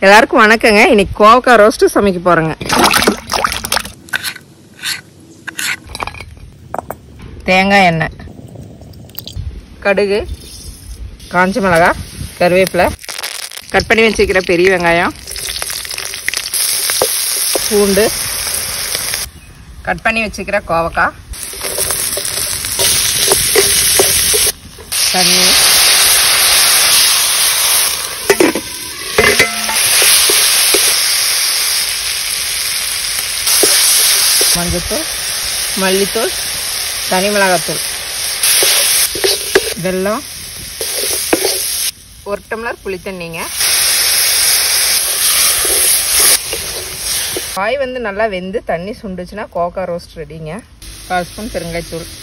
எல்லாருக்கும் வணக்கங்க இன்னைக்கு கோவக்காய் ரோஸ்ட்டு சமைக்க போறேங்க தேங்காய் எண்ணெய் கடுகு காஞ்ச மிளகாய் கருவேப்பிலை கட் பண்ணி வச்சுக்கிற பெரிய வெங்காயம் பூண்டு கட் பண்ணி வச்சுக்கிற கோவக்காய் தண்ணி மஞ்சத்தூள் மல்லித்தூள் தனி மிளகாத்தூள் வெல்லம் ஒரு டம்ளர் புளி தண்ணிங்க காய் வந்து நல்லா வெந்து தண்ணி சுண்டுச்சுன்னா கோகா ரோஸ்ட் ரெடிங்க கால் ஸ்பூன் பெருங்காயத்தூள்